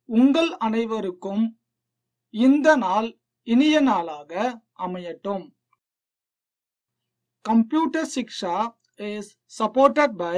உங்கள் அனைவருக்கும் இந்த நாள் இனிய நாளாக அமையட்டும் computer Shiksha is supported by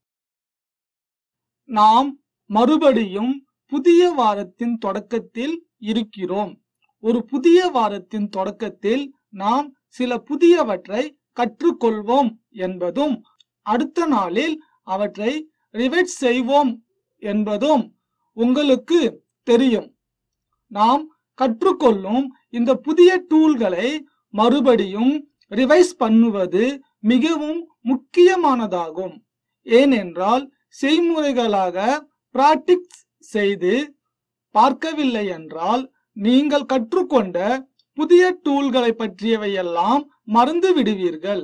நாம் மறுபடியும் புதிய வாரத்தின் தொடக்கத்தில் இருக்கிறோம் ஒரு புதிய வாரத்தின் தொடக்கத்தில் நாம் சில புதியவற்றை கற்றுக்கொள்வோம் என்பதும் அடுத்த நாளில் அவற்றை ரிவைட் செய்வோம் என்பதும் உங்களுக்கு தெரியும் நாம் கற்றுக்கொள்ளும் இந்த புதிய டூல்களை மறுபடியும் ரிவைஸ் பண்ணுவது மிகவும் முக்கியமானதாகும் ஏனென்றால் செய்முறைகளாக பிராக்டிஸ் செய்து பார்க்கவில்லை என்றால் நீங்கள் கற்றுக்கொண்ட புதிய டூல்களை பற்றியவையெல்லாம் மறந்து விடுவீர்கள்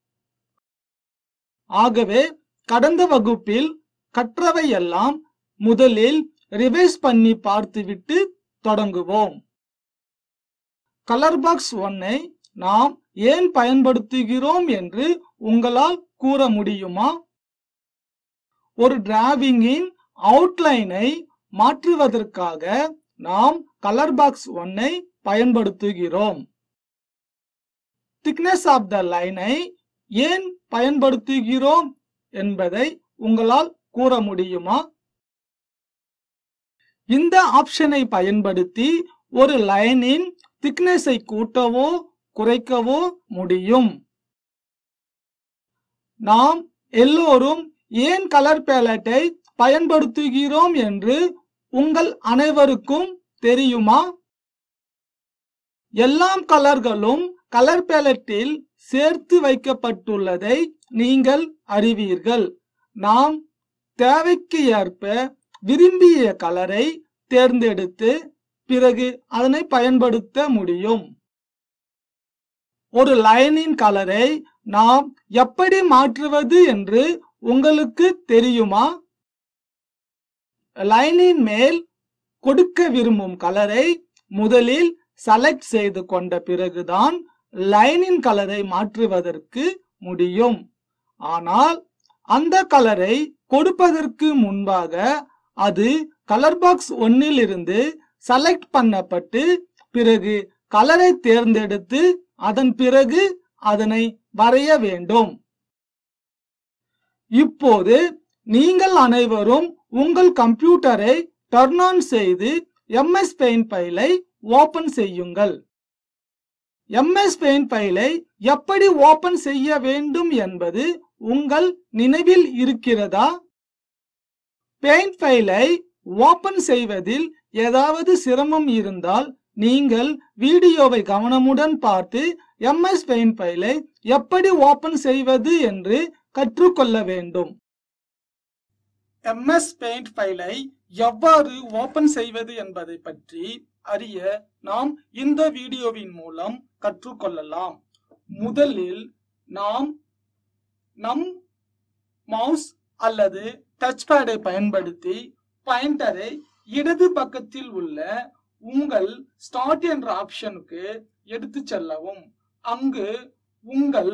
ஆகவே கடந்த வகுப்பில் கற்றவையெல்லாம் முதலில் ரிவைஸ் பண்ணி பார்த்துவிட்டு தொடங்குவோம் கலர் பாக்ஸ் ஒன்னை நாம் ஏன் பயன்படுத்துகிறோம் என்று உங்களால் கூற முடியுமா ஒரு டிராவிங்கின் அவுட்லைனை மாற்றுவதற்காக நாம் கலர் பாக்ஸ் ஒன்னை பயன்படுத்துகிறோம் திக்னஸ் ஆஃப் த லைனை ஏன் பயன்படுத்துகிறோம் என்பதை உங்களால் கூற முடியுமா இந்த ஆப்ஷனை பயன்படுத்தி ஒரு லைனின் திக்னஸை கூட்டவோ குறைக்கவோ முடியும் நாம் எல்லோரும் ஏன் கலர் பேலட்டை பயன்படுத்துகிறோம் என்று உங்கள் அனைவருக்கும் தெரியுமா எல்லாம் கலர்களும் கலர் பேலட்டில் சேர்த்து வைக்கப்பட்டுள்ளதை நீங்கள் அறிவீர்கள் நாம் தேவைக்கு ஏற்ப விரும்பிய கலரை தேர்ந்தெடுத்து பிறகு அதனை பயன்படுத்த முடியும் ஒரு லைனின் கலரை நாம் எப்படி மாற்றுவது என்று உங்களுக்கு தெரியுமா லைனின் மேல் கொடுக்க விரும்பும் கலரை முதலில் செலக்ட் செய்து கொண்ட பிறகுதான் லைனின் கலரை மாற்றுவதற்கு முடியும் ஆனால் அந்த கலரை கொடுப்பதற்கு முன்பாக அது கலர் பாக்ஸ் ஒன்னில் இருந்து செலக்ட் பண்ணப்பட்டு பிறகு கலரை தேர்ந்தெடுத்து அதன் பிறகு அதனை வரைய வேண்டும் இப்போது நீங்கள் அனைவரும் உங்கள் கம்ப்யூட்டரை டர்ன் ஆன் செய்து எம்எஸ் பெயிண்ட் ஃபைலை ஓபன் செய்யுங்கள் எம்எஸ் பெயிண்ட் ஃபைலை எப்படி ஓபன் செய்ய வேண்டும் என்பது உங்கள் நினைவில் இருக்கிறதா பெயிண்ட் ஃபைலை ஓபன் செய்வதில் ஏதாவது சிரமம் இருந்தால் நீங்கள் வீடியோவை கவனமுடன் பார்த்து எம்எஸ் பெயிண்ட் ஃபைலை எப்படி ஓபன் செய்வது என்று கற்றுக்கொள்ள வேண்டும் எம்எஸ் பெயிண்ட் ஃபைலை எவ்வாறு ஓபன் செய்வது என்பதை பற்றி அறிய நாம் இந்த வீடியோவின் மூலம் கற்றுக்கொள்ளலாம் முதலில் நாம் நம் மவுஸ் அல்லது டச் பேடை பயன்படுத்தி பாயிண்டரை இடது பக்கத்தில் உள்ள உங்கள் ஸ்டார்ட் என்ற ஆப்ஷனுக்கு எடுத்து செல்லவும் அங்கு உங்கள்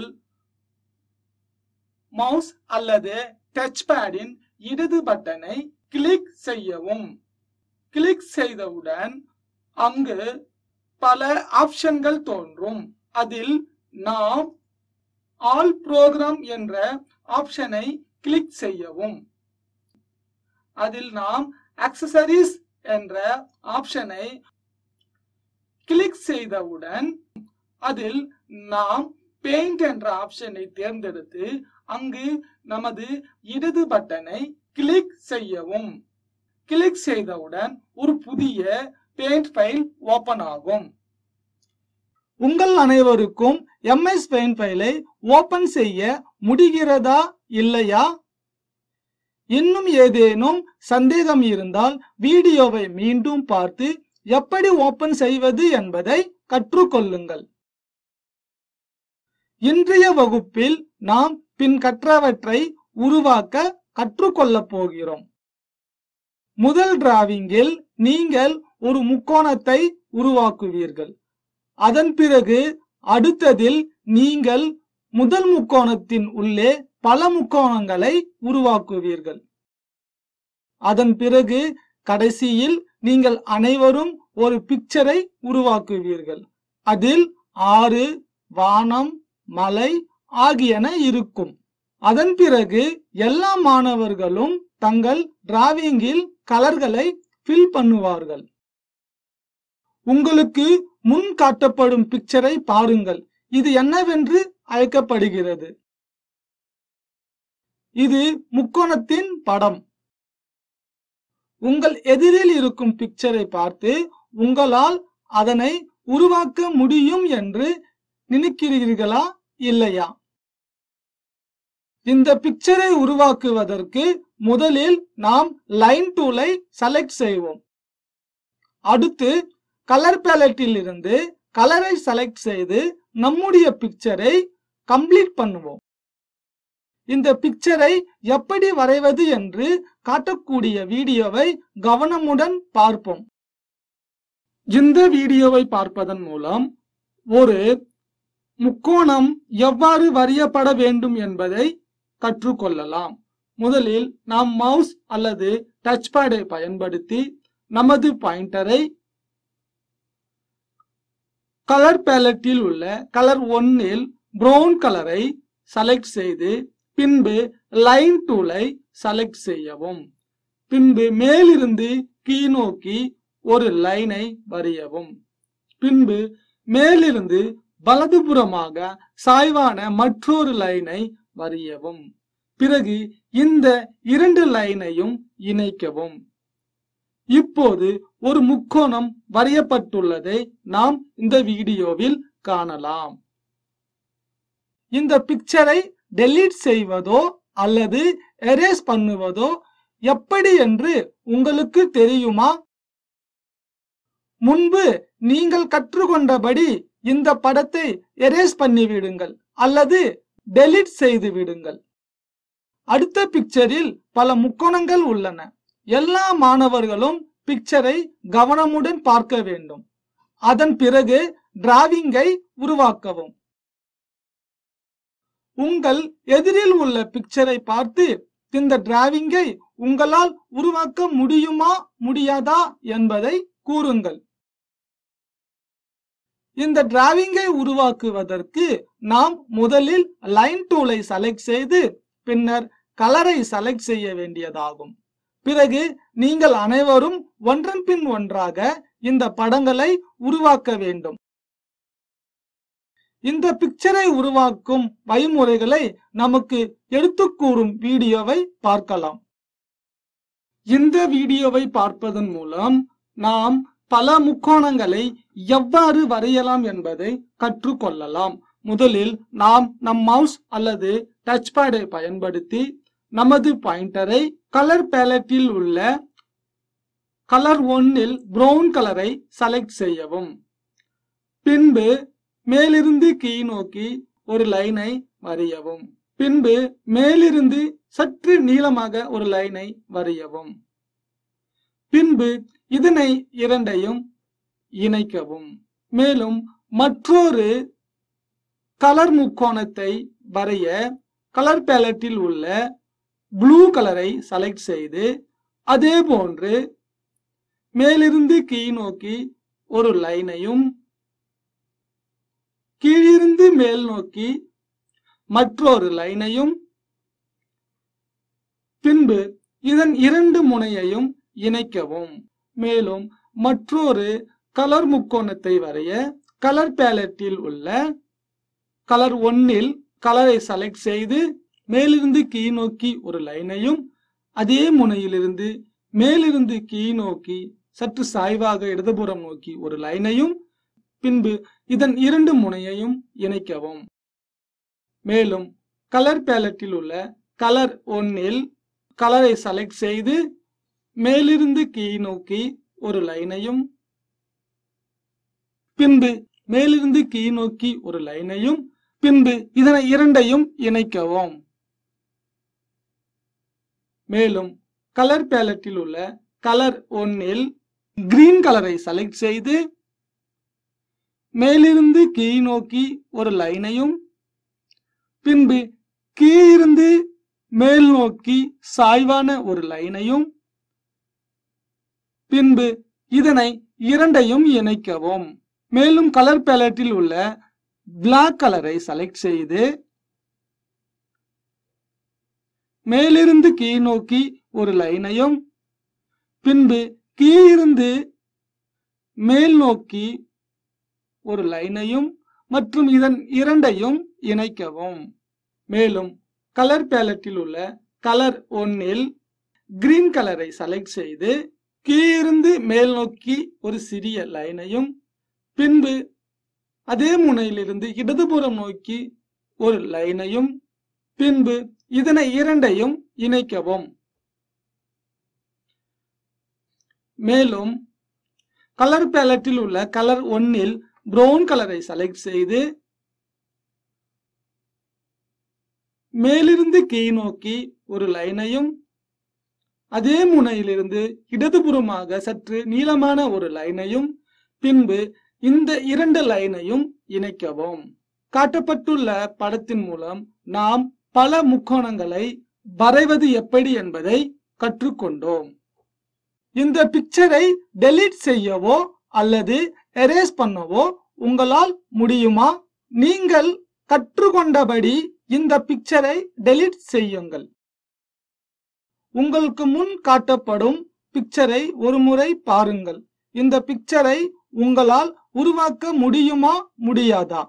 மவுஸ் அல்லது டச் பேடின் இடது பட்டனை கிளிக் செய்யவும் கிளிக் செய்தவுடன் அங்கு பல ஆப்ஷன்கள் தோன்றும் அதில் நாம் ஆல் ப்ரோக்ராம் என்ற ஆப்ஷனை கிளிக் செய்யவும் அதில் நாம் அக்சசரிஸ் என்ற ஆப்ஷனை கிளிக் செய்தவுடன் அதில் நாம் பெயிண்ட் என்ற ஆப்ஷனை தேர்ந்தெடுத்து அங்கு நமது இடது பட்டனை கிளிக் செய்யவும் கிளிக் செய்தவுடன் ஒரு புதிய பெயிண்ட் ஃபைல் ஓபன் ஆகும் உங்கள் அனைவருக்கும் எம்எஸ் பெயிண்ட் ஃபைலை ஓபன் செய்ய முடிகிறதா இல்லையா இன்னும் ஏதேனும் சந்தேகம் இருந்தால் வீடியோவை மீண்டும் பார்த்து எப்படி ஓபன் செய்வது என்பதை கற்றுக்கொள்ளுங்கள் இன்றைய வகுப்பில் நாம் பின் கற்றவற்றை உருவாக்க கற்றுக்கொள்ளப் போகிறோம் முதல் டிராவிங்கில் நீங்கள் ஒரு முக்கோணத்தை உருவாக்குவீர்கள் அதன் பிறகு அடுத்ததில் நீங்கள் முதல் முக்கோணத்தின் உள்ளே பல முக்கோணங்களை உருவாக்குவீர்கள் அதன் பிறகு கடைசியில் நீங்கள் அனைவரும் ஒரு பிக்சரை உருவாக்குவீர்கள் அதில் ஆறு வானம் மலை ஆகியன இருக்கும் அதன் பிறகு எல்லா மாணவர்களும் தங்கள் டிராவிங்கில் கலர்களை ஃபில் பண்ணுவார்கள் உங்களுக்கு முன் காட்டப்படும் பிக்சரை பாருங்கள் இது என்னவென்று அழைக்கப்படுகிறது இது முக்கோணத்தின் படம் உங்கள் எதிரில் இருக்கும் பிக்சரை பார்த்து உங்களால் அதனை உருவாக்க முடியும் என்று நினைக்கிறீர்களா இல்லையா இந்த பிக்சரை உருவாக்குவதற்கு முதலில் நாம் லைன் டூலை செலக்ட் செய்வோம் அடுத்து கலர் பேலட்டில் இருந்து கலரை செலக்ட் செய்து நம்முடைய பிக்சரை கம்ப்ளீட் பண்ணுவோம் இந்த பிக்சரை எப்படி வரைவது என்று காட்டக்கூடிய வீடியோவை கவனமுடன் பார்ப்போம் இந்த வீடியோவை பார்ப்பதன் மூலம் ஒரு முக்கோணம் எவ்வாறு வரையப்பட வேண்டும் என்பதை கற்றுக்கொள்ளலாம் முதலில் நாம் மவுஸ் அல்லது டச் பேடை பயன்படுத்தி நமது பாயிண்டரை கலர் பேலட்டில் உள்ள கலர் ஒன்னில் பிரவுன் கலரை செலக்ட் செய்து பின்பு லைன் டூலை செலக்ட் செய்யவும் பின்பு மேலிருந்து கீழ்நோக்கி ஒரு லைனை வரையவும் பின்பு மேலிருந்து வலதுபுறமாக சாய்வான மற்றொரு லைனை வரையவும் பிறகு இந்த இரண்டு லைனையும் இணைக்கவும் இப்போது ஒரு முக்கோணம் வரையப்பட்டுள்ளதை நாம் இந்த வீடியோவில் காணலாம் இந்த பிக்சரை டெலீட் செய்வதோ அல்லது எரேஸ் பண்ணுவதோ எப்படி என்று உங்களுக்கு தெரியுமா முன்பு நீங்கள் கற்றுக்கொண்டபடி இந்த படத்தை எரேஸ் பண்ணி விடுங்கள் அல்லது டெலீட் செய்து விடுங்கள் அடுத்த பிக்சரில் பல முக்கோணங்கள் உள்ளன எல்லா மாணவர்களும் பிக்சரை கவனமுடன் பார்க்க வேண்டும் அதன் பிறகு டிராவிங்கை உருவாக்கவும் உங்கள் எதிரில் உள்ள பிக்சரை பார்த்து இந்த டிராவிங்கை உங்களால் உருவாக்க முடியுமா முடியாதா என்பதை கூறுங்கள் இந்த டிராவிங்கை உருவாக்குவதற்கு நாம் முதலில் லைன் டூலை செலக்ட் செய்து பின்னர் கலரை செலக்ட் செய்ய வேண்டியதாகும் பிறகு நீங்கள் அனைவரும் ஒன்றன் பின் ஒன்றாக இந்த படங்களை உருவாக்க வேண்டும் இந்த பிக்சரை உருவாக்கும் வழிமுறைகளை நமக்கு எடுத்துக் கூறும் வீடியோவை பார்க்கலாம் இந்த வீடியோவை பார்ப்பதன் மூலம் நாம் பல முக்கோணங்களை எவ்வாறு வரையலாம் என்பதை கற்றுக்கொள்ளலாம் முதலில் நாம் நம் மவுஸ் அல்லது டச் பேடை பயன்படுத்தி நமது பாயிண்டரை கலர் பேலட்டில் உள்ள கலர் ஒன்னில் பிரவுன் கலரை செலக்ட் செய்யவும் பின்பு மேலிருந்து கீழ் நோக்கி ஒரு லைனை வரையவும் பின்பு மேலிருந்து சற்று நீளமாக ஒரு லைனை வரையவும் பின்பு இதனை இரண்டையும் இணைக்கவும் மேலும் மற்றொரு கலர் முக்கோணத்தை வரைய கலர் பேலட்டில் உள்ள ப்ளூ கலரை செலக்ட் செய்து அதே போன்று மேலிருந்து கீழ் நோக்கி ஒரு லைனையும் கீழிருந்து மேல் நோக்கி மற்றொரு லைனையும் பின்பு இதன் இரண்டு முனையையும் இணைக்கவும் மேலும் மற்றொரு கலர் முக்கோணத்தை வரைய கலர் பேலட்டில் உள்ள கலர் ஒன்னில் கலரை செலக்ட் செய்து மேலிருந்து கீழ் நோக்கி ஒரு லைனையும் அதே முனையிலிருந்து மேலிருந்து கீழ் நோக்கி சற்று சாய்வாக இடதுபுறம் நோக்கி ஒரு லைனையும் பின்பு இதன் இரண்டு முனையையும் இணைக்கவும் மேலும் கலர் பேலட்டில் உள்ள கலர் ஒன்னில் கலரை செலக்ட் செய்து மேலிருந்து கீழ் நோக்கி ஒரு லைனையும் பின்பு மேலிருந்து கீழ் நோக்கி ஒரு லைனையும் பின்பு இதனை இரண்டையும் இணைக்கவும் மேலும் கலர் பேலட்டில் உள்ள கலர் ஒன்னில் கிரீன் கலரை செலக்ட் செய்து மேலிருந்து கீழ் நோக்கி ஒரு லைனையும் பின்பு கீழிருந்து மேல் நோக்கி சாய்வான ஒரு லைனையும் பின்பு இதனை இரண்டையும் இணைக்கவும் மேலும் கலர் பேலட்டில் உள்ள பிளாக் கலரை செலக்ட் செய்து மேலிருந்து கீழ் நோக்கி ஒரு லைனையும் பின்பு கீழிருந்து மேல் நோக்கி ஒரு லைனையும் மற்றும் இதன் இரண்டையும் இணைக்கவும் மேலும் கலர் பேலட்டில் உள்ள கலர் ஒன்னில் கிரீன் கலரை செலக்ட் செய்து கீழிருந்து மேல் நோக்கி ஒரு சிறிய லைனையும் பின்பு அதே முனையிலிருந்து இடதுபுறம் நோக்கி ஒரு லைனையும் பின்பு இதனை இரண்டையும் இணைக்கவும் மேலும் கலர் பேலட்டில் உள்ள கலர் ஒன்னில் பிரவுன் கலரை செலக்ட் செய்து மேலிருந்து கீழ் நோக்கி ஒரு லைனையும் அதே முனையிலிருந்து இடதுபுறமாக சற்று நீளமான ஒரு லைனையும் பின்பு இந்த இரண்டு லைனையும் இணைக்கவும் காட்டப்பட்டுள்ள படத்தின் மூலம் நாம் பல முக்கோணங்களை வரைவது எப்படி என்பதை கற்றுக்கொண்டோம் இந்த பிக்சரை டெலீட் செய்யவோ அல்லது எரேஸ் பண்ணவோ உங்களால் முடியுமா நீங்கள் கற்றுக்கொண்டபடி இந்த பிக்சரை டெலீட் செய்யுங்கள் உங்களுக்கு முன் காட்டப்படும் பிக்சரை ஒரு முறை பாருங்கள் இந்த பிக்சரை உங்களால் உருவாக்க முடியுமா முடியாதா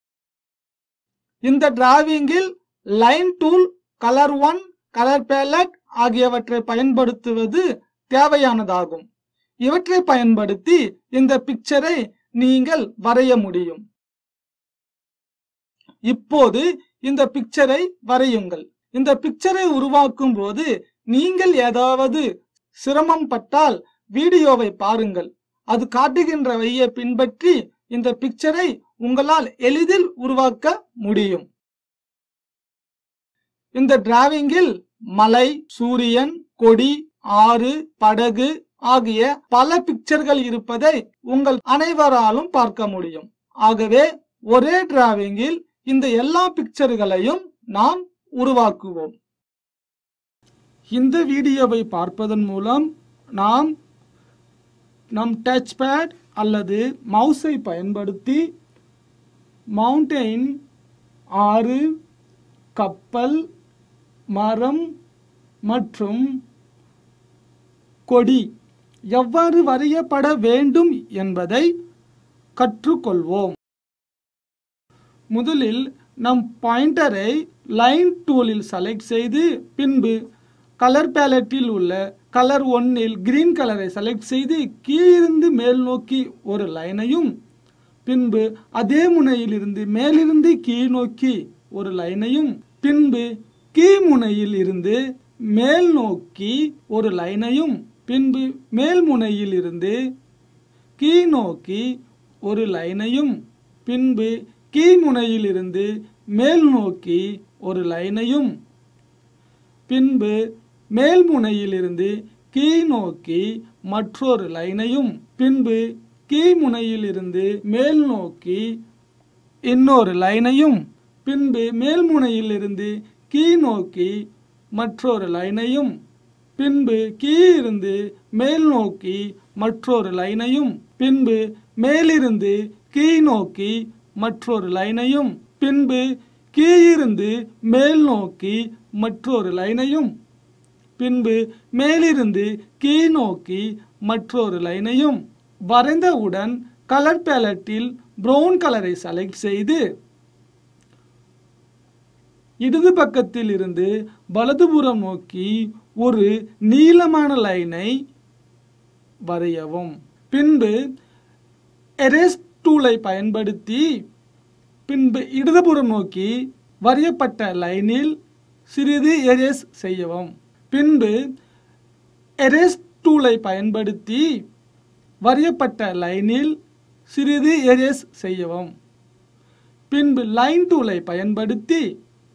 இந்த டிராவிங்கில் line tool colour one colour palette ஆகியவற்றை பயன்படுத்துவது தேவையானதாகும் இவற்றை பயன்படுத்தி இந்த பிக்சரை நீங்கள் வரைய முடியும் இப்போது இந்த பிக்சரை வரையுங்கள் இந்த பிக்சரை உருவாக்கும் போது நீங்கள் ஏதாவது சிரமம் பட்டால் வீடியோவை பாருங்கள் அது காட்டுகின்ற வழியை பின்பற்றி இந்த பிக்சரை உங்களால் எளிதில் உருவாக்க முடியும் இந்த டிராவிங்கில் மலை சூரியன் கொடி ஆறு படகு ஆகிய பல பிக்சர்கள் இருப்பதை உங்கள் அனைவராலும் பார்க்க முடியும் ஆகவே ஒரே டிராவிங்கில் இந்த எல்லா பிக்சர்களையும் நாம் உருவாக்குவோம் இந்த வீடியோவை பார்ப்பதன் மூலம் நாம் நம் டச் பேட் அல்லது மவுஸை பயன்படுத்தி மவுண்டெயின் ஆறு கப்பல் மரம் மற்றும் கொடி எவ்வாறு வரையப்பட வேண்டும் என்பதை கற்றுக்கொள்வோம் முதலில் நம் பாயிண்டரை லைன் டூலில் செலக்ட் செய்து பின்பு கலர் பேலட்டில் உள்ள கலர் ஒன்னில் கிரீன் கலரை செலக்ட் செய்து கீழிருந்து மேல் நோக்கி ஒரு லைனையும் பின்பு அதே முனையிலிருந்து மேலிருந்து கீழ் நோக்கி ஒரு லைனையும் பின்பு கீழ் முனையில் இருந்து மேல் நோக்கி ஒரு லைனையும் பின்பு மேல் முனையில் இருந்து கீழ் நோக்கி ஒரு லைனையும் பின்பு கீழ் முனையில் இருந்து மேல் நோக்கி ஒரு லைனையும் பின்பு மேல் முனையிலிருந்து கீழ் நோக்கி மற்றொரு லைனையும் பின்பு கீழ் முனையிலிருந்து மேல் நோக்கி இன்னொரு லைனையும் பின்பு மேல் முனையிலிருந்து கீழ் நோக்கி மற்றொரு லைனையும் பின்பு கீழிருந்து மேல் நோக்கி மற்றொரு லைனையும் பின்பு மேலிருந்து கீழ் நோக்கி மற்றொரு லைனையும் பின்பு கீழிருந்து மேல் நோக்கி மற்றொரு லைனையும் பின்பு மேலிருந்து கீழ் நோக்கி மற்றொரு லைனையும் வரைந்தவுடன் கலர் பேலட்டில் பிரவுன் கலரை செலக்ட் செய்து இடது பக்கத்தில் இருந்து வலதுபுறம் நோக்கி ஒரு நீளமான லைனை வரையவும் பின்பு எரேஸ் டூலை பயன்படுத்தி பின்பு இடதுபுறம் நோக்கி வரையப்பட்ட லைனில் சிறிது எரேஸ் செய்யவும் பின்பு எரேஸ் டூலை பயன்படுத்தி வரையப்பட்ட லைனில் சிறிது எரேஸ் செய்யவும் பின்பு லைன் டூலை பயன்படுத்தி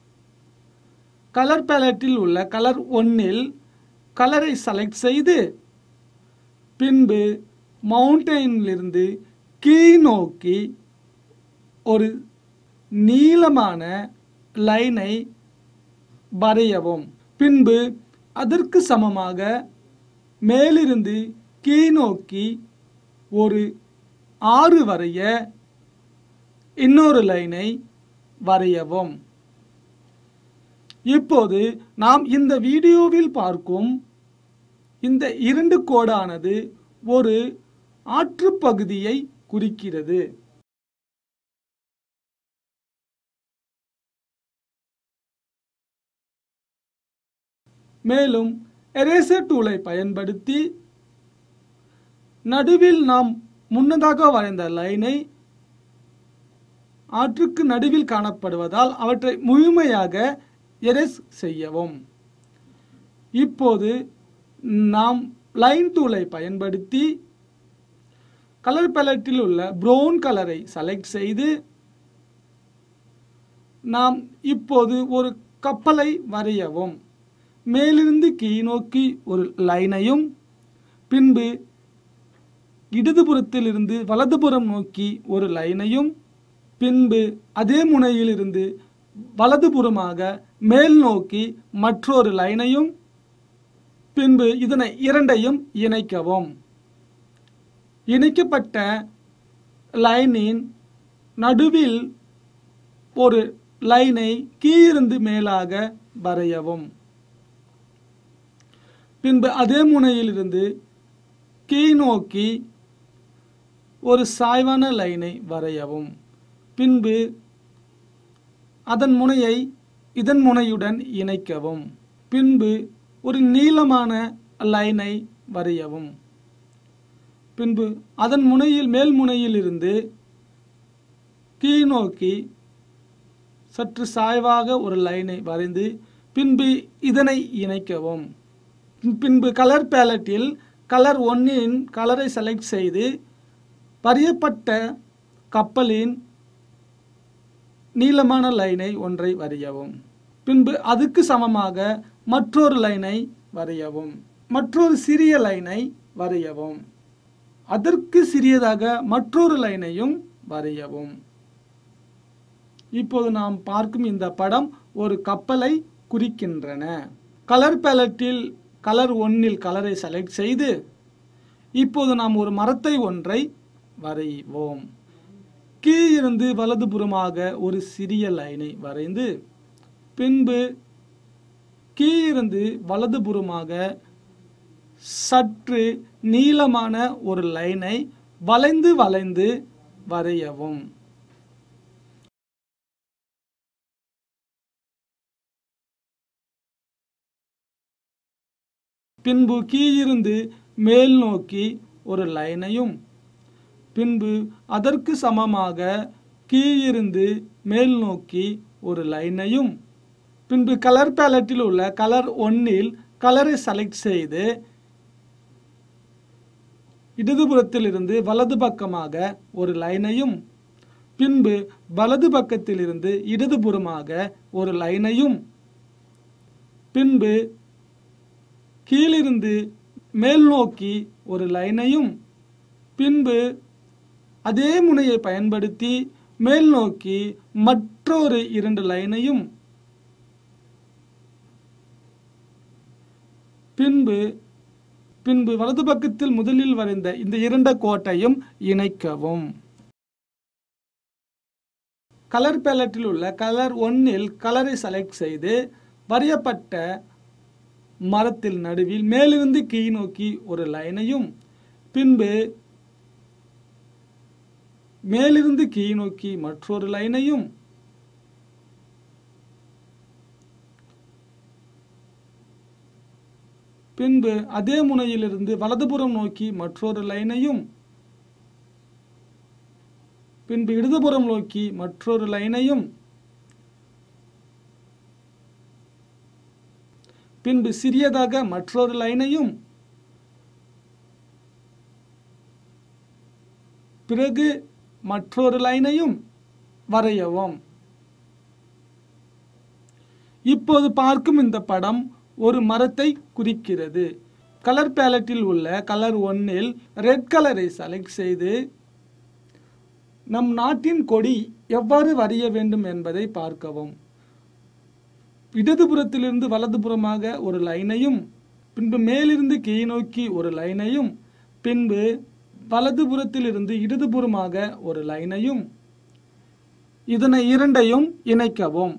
கலர் பேலட்டில் உள்ள கலர் ஒன்னில் கலரை செலக்ட் செய்து பின்பு மவுண்டெயினிலிருந்து கீழ் நோக்கி ஒரு நீளமான லைனை வரையவும் பின்பு அதற்கு சமமாக மேலிருந்து கீழ் நோக்கி ஒரு ஆறு வரைய இன்னொரு லைனை வரையவும் இப்போது நாம் இந்த வீடியோவில் பார்க்கும் இந்த இரண்டு கோடானது ஒரு ஆற்றுப்பகுதியை குறிக்கிறது மேலும் எரேசர் டூலை பயன்படுத்தி நடுவில் நாம் முன்னதாக வரைந்த லைனை ஆற்றுக்கு நடுவில் காணப்படுவதால் அவற்றை முழுமையாக எரேஸ் செய்யவும் இப்போது நாம் லைன் டூலை பயன்படுத்தி கலர் பேலட்டில் உள்ள ப்ரௌன் கலரை செலக்ட் செய்து நாம் இப்போது ஒரு கப்பலை வரையவும் மேலிருந்து கீழ் நோக்கி ஒரு லைனையும் பின்பு இடதுபுறத்திலிருந்து வலதுபுறம் நோக்கி ஒரு லைனையும் பின்பு அதே முனையிலிருந்து வலதுபுறமாக மேல் நோக்கி மற்றொரு லைனையும் பின்பு இதனை இரண்டையும் இணைக்கவும் இணைக்கப்பட்ட லைனின் நடுவில் ஒரு லைனை கீழிருந்து மேலாக வரையவும் பின்பு அதே முனையிலிருந்து கீழ் நோக்கி ஒரு சாய்வான லைனை வரையவும் பின்பு அதன் முனையை இதன் முனையுடன் இணைக்கவும் பின்பு ஒரு நீளமான லைனை வரையவும் பின்பு அதன் முனையில் மேல் முனையில் இருந்து கீழ் நோக்கி சற்று சாய்வாக ஒரு லைனை வரைந்து பின்பு இதனை இணைக்கவும் பின்பு கலர் பேலட்டில் கலர் ஒன்னின் கலரை செலக்ட் செய்து வரையப்பட்ட கப்பலின் நீளமான லைனை ஒன்றை வரையவும் பின்பு அதுக்கு சமமாக மற்றொரு லைனை வரையவும் மற்றொரு சிறிய லைனை வரையவும் அதற்கு சிறியதாக மற்றொரு லைனையும் வரையவும் இப்போது நாம் பார்க்கும் இந்த படம் ஒரு கப்பலை குறிக்கின்றன கலர் பேலட்டில் கலர் ஒன்னில் கலரை செலக்ட் செய்து இப்போது நாம் ஒரு மரத்தை ஒன்றை வரைவோம் கீழிருந்து வலதுபுறமாக ஒரு சிறிய லைனை வரைந்து பின்பு கீழிருந்து வலதுபுறமாக சற்று நீளமான ஒரு லைனை வளைந்து வளைந்து வரையவும் பின்பு கீழிருந்து மேல் நோக்கி ஒரு லைனையும் பின்பு அதற்கு சமமாக கீழிருந்து மேல் நோக்கி ஒரு லைனையும் பின்பு கலர் பேலட்டில் உள்ள கலர் ஒன்னில் கலரை செலக்ட் செய்து இடதுபுறத்திலிருந்து வலது பக்கமாக ஒரு லைனையும் பின்பு வலது பக்கத்திலிருந்து இடதுபுறமாக ஒரு லைனையும் பின்பு கீழிருந்து மேல் நோக்கி ஒரு லைனையும் பின்பு அதே முனையை பயன்படுத்தி மேல் நோக்கி மற்றொரு இரண்டு லைனையும் பின்பு பின்பு வலது பக்கத்தில் முதலில் வரைந்த இந்த இரண்ட கோட்டையும் இணைக்கவும் கலர் பேலட்டில் உள்ள கலர் ஒன்னில் கலரை செலக்ட் செய்து வரையப்பட்ட மரத்தில் நடுவில் மேலிருந்து கீழ் நோக்கி ஒரு லைனையும் பின்பு மேலிருந்து கீழ் நோக்கி மற்றொரு லைனையும் பின்பு அதே முனையிலிருந்து வலதுபுறம் நோக்கி மற்றொரு லைனையும் பின்பு இடதுபுறம் நோக்கி மற்றொரு லைனையும் பின்பு சிறியதாக மற்றொரு லைனையும் பிறகு மற்றொரு லைனையும் வரையவும் இப்போது பார்க்கும் இந்த படம் ஒரு மரத்தை குறிக்கிறது கலர் பேலட்டில் உள்ள கலர் ஒன்னில் ரெட் கலரை செலக்ட் செய்து நம் நாட்டின் கொடி எவ்வாறு வரைய வேண்டும் என்பதை பார்க்கவும் இடதுபுறத்திலிருந்து வலதுபுறமாக ஒரு லைனையும் பின்பு மேலிருந்து கீழ் நோக்கி ஒரு லைனையும் பின்பு வலதுபுறத்திலிருந்து இடதுபுறமாக ஒரு லைனையும் இதனை இரண்டையும் இணைக்கவும்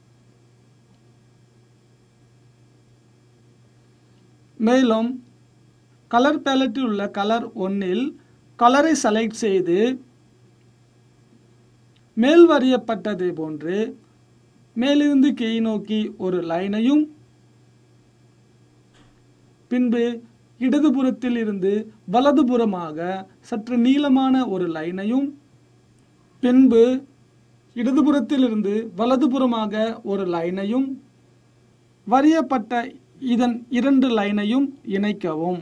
மேலும் கலர் பேலட்டில் உள்ள கலர் ஒன்னில் கலரை செலக்ட் செய்து மேல் வரையப்பட்டதை போன்று மேலிருந்து கீழ் நோக்கி ஒரு லைனையும் பின்பு இடதுபுறத்தில் இருந்து வலதுபுறமாக சற்று நீளமான ஒரு லைனையும் பின்பு இடதுபுறத்திலிருந்து வலதுபுறமாக ஒரு லைனையும் வரையப்பட்ட இதன் இரண்டு லைனையும் இணைக்கவும்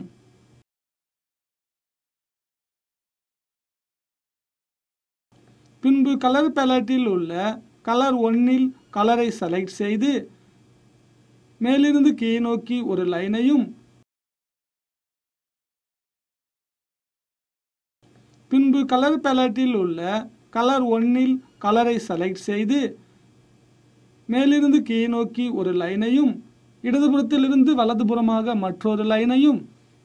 பின்பு கலர் பேலட்டில் உள்ள கலர் ஒன்னில் கலரை செலக்ட் செய்து மேலிருந்து கீழ் நோக்கி ஒரு லைனையும் பின்பு கலர் பேலட்டில் உள்ள கலர் ஒன்னில் கலரை செலக்ட் செய்து மேலிருந்து கீழ் நோக்கி ஒரு லைனையும் இடதுபுறத்திலிருந்து வலதுபுறமாக மற்றொரு லைனையும்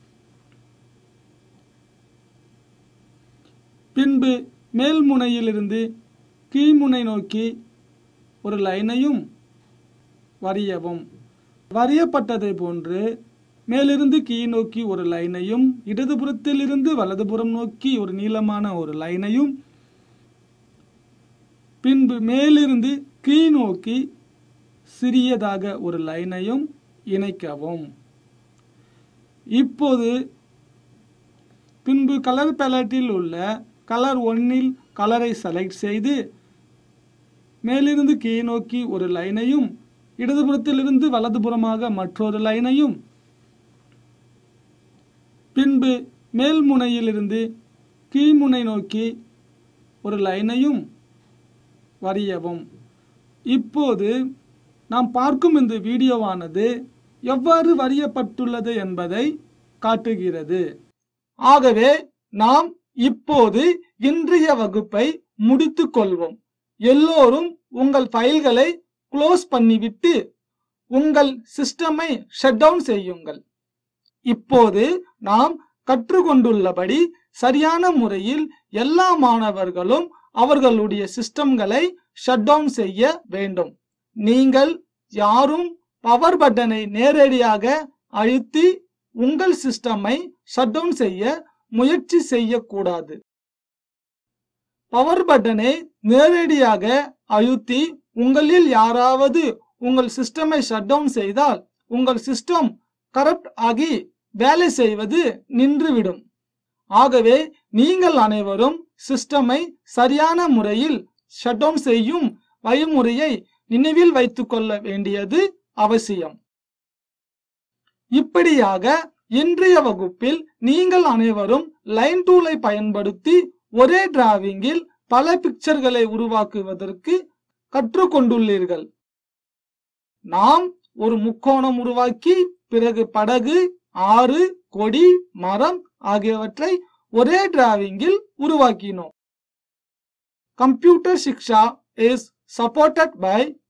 பின்பு மேல் முனையிலிருந்து கீழ்முனை நோக்கி ஒரு லைனையும் வரையவும் வரையப்பட்டதை போன்று மேலிருந்து கீழ் நோக்கி ஒரு லைனையும் இடதுபுறத்திலிருந்து வலதுபுறம் நோக்கி ஒரு நீளமான ஒரு லைனையும் பின்பு மேலிருந்து கீழ் நோக்கி சிறியதாக ஒரு லைனையும் இணைக்கவும் இப்போது பின்பு கலர் பேலட்டில் உள்ள கலர் ஒன்னில் கலரை செலக்ட் செய்து மேலிருந்து கீழ் நோக்கி ஒரு லைனையும் இடதுபுறத்திலிருந்து வலதுபுறமாக மற்றொரு லைனையும் பின்பு மேல் முனையிலிருந்து கீழ்முனை நோக்கி ஒரு லைனையும் வரையவும் இப்போது நாம் பார்க்கும் இந்த வீடியோவானது எவ்வாறு வரையப்பட்டுள்ளது என்பதை காட்டுகிறது ஆகவே நாம் இப்போது இன்றைய வகுப்பை முடித்துக் கொள்வோம் எல்லோரும் உங்கள் ஃபைல்களை க்ளோஸ் பண்ணிவிட்டு உங்கள் சிஸ்டமை ஷட் டவுன் செய்யுங்கள் இப்போது நாம் கற்றுக்கொண்டுள்ளபடி சரியான முறையில் எல்லா மாணவர்களும் அவர்களுடைய சிஸ்டம்களை ஷட் டவுன் செய்ய வேண்டும் நீங்கள் யாரும் பவர் பட்டனை நேரடியாக அழுத்தி உங்கள் சிஸ்டமை ஷட் டவுன் செய்ய முயற்சி செய்யக்கூடாது பவர் பட்டனை நேரடியாக அழுத்தி உங்களில் யாராவது உங்கள் சிஸ்டமை ஷட் டவுன் செய்தால் உங்கள் சிஸ்டம் கரப்ட் ஆகி வேலை செய்வது நின்றுவிடும் ஆகவே நீங்கள் அனைவரும் சிஸ்டமை சரியான முறையில் ஷட் டவுன் செய்யும் வழிமுறையை நினைவில் வைத்துக் கொள்ள வேண்டியது அவசியம் இப்படியாக இன்றைய வகுப்பில் நீங்கள் அனைவரும் லைன் டூலை பயன்படுத்தி ஒரே டிராவிங்கில் பல பிக்சர்களை உருவாக்குவதற்கு கற்றுக்கொண்டுள்ளீர்கள் நாம் ஒரு முக்கோணம் உருவாக்கி பிறகு படகு ஆறு கொடி மரம் ஆகியவற்றை ஒரே டிராவிங்கில் உருவாக்கினோம் computer Shiksha is supported by